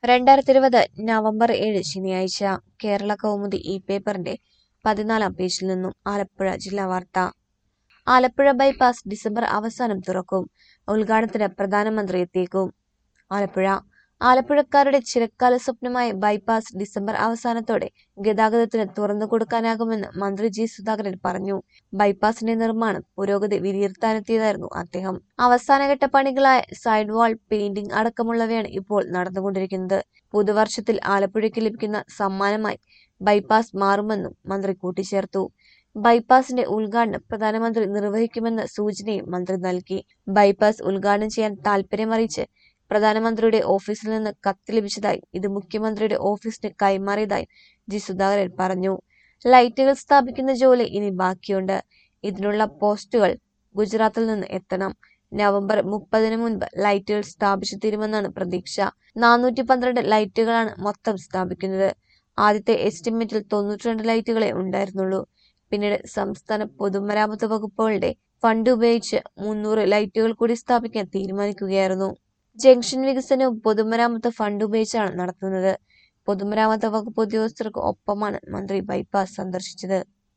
രണ്ടായിരത്തി ഇരുപത് നവംബർ ഏഴ് ശനിയാഴ്ച കേരള കൗമുദി ഈ പേപ്പറിന്റെ പതിനാലാം പേജിൽ നിന്നും ആലപ്പുഴ ജില്ലാ വാർത്ത ആലപ്പുഴ ബൈപ്പാസ് ഡിസംബർ അവസാനം തുറക്കും ഉദ്ഘാടനത്തിന് പ്രധാനമന്ത്രി എത്തിയേക്കും ആലപ്പുഴ ആലപ്പുഴക്കാരുടെ ചിരക്കാല സ്വപ്നമായ ബൈപ്പാസ് ഡിസംബർ അവസാനത്തോടെ ഗതാഗതത്തിന് തുറന്നു കൊടുക്കാനാകുമെന്ന് മന്ത്രി ജി സുധാകരൻ പറഞ്ഞു ബൈപ്പാസിന്റെ നിർമ്മാണം പുരോഗതി വിലയിരുത്താനെത്തിയതായിരുന്നു അദ്ദേഹം അവസാനഘട്ട പണികളായ സൈഡ് വാൾ പെയിന്റിംഗ് അടക്കമുള്ളവയാണ് ഇപ്പോൾ നടന്നുകൊണ്ടിരിക്കുന്നത് പുതുവർഷത്തിൽ ആലപ്പുഴയ്ക്ക് ലഭിക്കുന്ന സമ്മാനമായി ബൈപ്പാസ് മാറുമെന്നും മന്ത്രി കൂട്ടിച്ചേർത്തു ബൈപ്പാസിന്റെ ഉദ്ഘാടനം പ്രധാനമന്ത്രി നിർവഹിക്കുമെന്ന സൂചനയും മന്ത്രി നൽകി ബൈപ്പാസ് ഉദ്ഘാടനം ചെയ്യാൻ താൽപര്യമറിയിച്ച് പ്രധാനമന്ത്രിയുടെ ഓഫീസിൽ നിന്ന് കത്ത് ലഭിച്ചതായും ഇത് മുഖ്യമന്ത്രിയുടെ ഓഫീസിന് കൈമാറിയതായും ജി സുധാകരൻ പറഞ്ഞു ലൈറ്റുകൾ സ്ഥാപിക്കുന്ന ജോലി ഇനി ബാക്കിയുണ്ട് ഇതിനുള്ള പോസ്റ്റുകൾ ഗുജറാത്തിൽ നിന്ന് എത്തണം നവംബർ മുപ്പതിന് മുൻപ് ലൈറ്റുകൾ സ്ഥാപിച്ചു തീരുമെന്നാണ് പ്രതീക്ഷ നാനൂറ്റി പന്ത്രണ്ട് ലൈറ്റുകളാണ് മൊത്തം സ്ഥാപിക്കുന്നത് ആദ്യത്തെ എസ്റ്റിമേറ്റിൽ തൊണ്ണൂറ്റിരണ്ട് ലൈറ്റുകളെ ഉണ്ടായിരുന്നുള്ളൂ പിന്നീട് സംസ്ഥാന പൊതുമരാമത്ത് വകുപ്പുകളുടെ ഫണ്ട് ഉപയോഗിച്ച് മുന്നൂറ് ലൈറ്റുകൾ കൂടി സ്ഥാപിക്കാൻ തീരുമാനിക്കുകയായിരുന്നു ജംഗ്ഷൻ വികസനവും പൊതുമരാമത്ത് ഫണ്ട് ഉപയോഗിച്ചാണ് നടത്തുന്നത് പൊതുമരാമത്ത് വകുപ്പ് ഉദ്യോഗസ്ഥർക്ക് ഒപ്പമാണ് മന്ത്രി ബൈപ്പാസ് സന്ദർശിച്ചത്